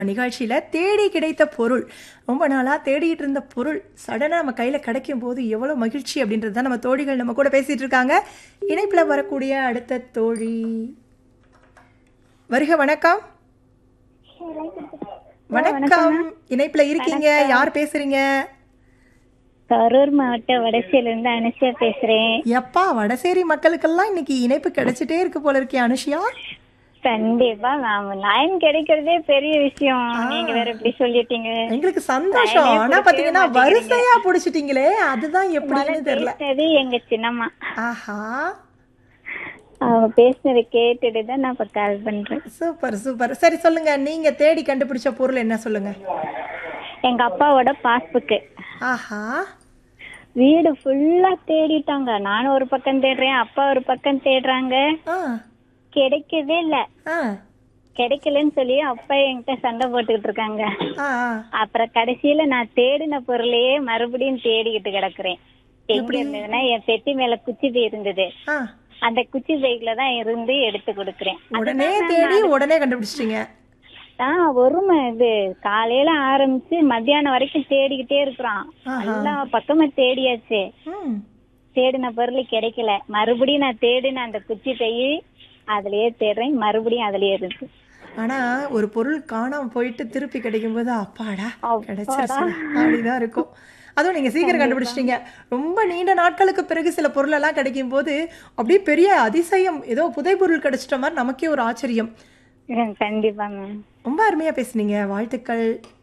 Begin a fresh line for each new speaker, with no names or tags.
நிகழ்ச்சியில தேடி கிடைத்த பொருள் ரொம்ப நாளா தேடிட்டு இருந்த பொருள் சடனா நம்ம கையில கிடைக்கும் போது எவ்வளவு மகிழ்ச்சி அப்படின்றது தான் நம்ம தோழிகள் நம்ம கூட பேசிட்டு இருக்காங்க இணைப்புல வரக்கூடிய அடுத்த தோழி வருக வணக்கம் வணக்கம் இணைப்புல இருக்கீங்க யார் பேசுறீங்க
கரூர் மாவட்ட வடசையிலிருந்து அனுஷா பேசுறேன்
எப்பா வடசேரி மக்களுக்கெல்லாம் இன்னைக்கு இணைப்பு கிடைச்சிட்டே இருக்கு போல இருக்கே அனுஷியா
கண்டிப்பா மேம் லைன் கிடைக்கிறதே பெரிய விஷயம் நீங்க வேற இப்படி சொல்லிட்டீங்க
எங்களுக்கு சந்தோஷம் ஆனா பாத்தீங்கன்னா வரிசையா புடிச்சிட்டீங்களே அதுதான் எப்படின்னு தெரியல
பேசுனது எங்க சின்னம்மா
ஆஹா
அவங்க பேசுனதை கேட்டுட்டு தான் நான் இப்ப கால் பண்றேன்
சூப்பர் சூப்பர் சரி சொல்லுங்க நீங்க தேடி கண்டுபிடிச்ச பொருள் என்ன சொல்லுங்க
எங்க அப்பாவோட பாஸ்புக்கு
ஆஹா
வீடு ஃபுல்லா தேடிட்டாங்க நானும் ஒரு பக்கம் தேடுறேன் அப்பா ஒரு பக்கம் தேடுறாங்க
ஆ
கிடைக்கவே இல்ல
ஆ
கிடைக்கலன்னு சொல்லி அப்பா என்கிட்ட சண்டை போட்டுக்கிட்டு இருக்காங்க
ஆ ஆ.
அப்புறம் கடைசியில நான் தேடின பொருளையே மறுபடியும் தேடிக்கிட்டு கிடக்குறேன் எங்க இருந்ததுன்னா என் பெட்டி மேல குச்சி பை இருந்தது
ஆ
அந்த குச்சி பைக்குல தான் இருந்து எடுத்து கொடுக்குறேன்
உடனே தேடி உடனே கண்டுபிடிச்சிட்டீங்க
ஆஹ் ஒரு ம- இது காலையில ஆரம்பிச்சு மத்தியானம் வரைக்கும் தேடிக்கிட்டே இருக்கிறோம் எல்லா பக்கமும் தேடியாச்சு
ம்
தேடின பொருள் கிடைக்கல மறுபடியும் நான் தேடின அந்த குச்சி பை அதுலயே தேடுறேன் மறுபடியும் அதுலயே இருக்கு
ஆனா ஒரு பொருள் காணாம போயிட்டு திருப்பி கிடைக்கும் போது அப்பாடா கிடைச்சிருச்சு அப்படிதான் இருக்கும் அதுவும் நீங்க சீக்கிரம் கண்டுபிடிச்சிட்டீங்க ரொம்ப நீண்ட நாட்களுக்கு பிறகு சில பொருள் எல்லாம் கிடைக்கும் போது அப்படியே பெரிய அதிசயம் ஏதோ புதை பொருள் கிடைச்சிட்ட மாதிரி நமக்கே ஒரு ஆச்சரியம்
கண்டிப்பா மேம்
ரொம்ப அருமையா பேசுனீங்க வாழ்த்துக்கள்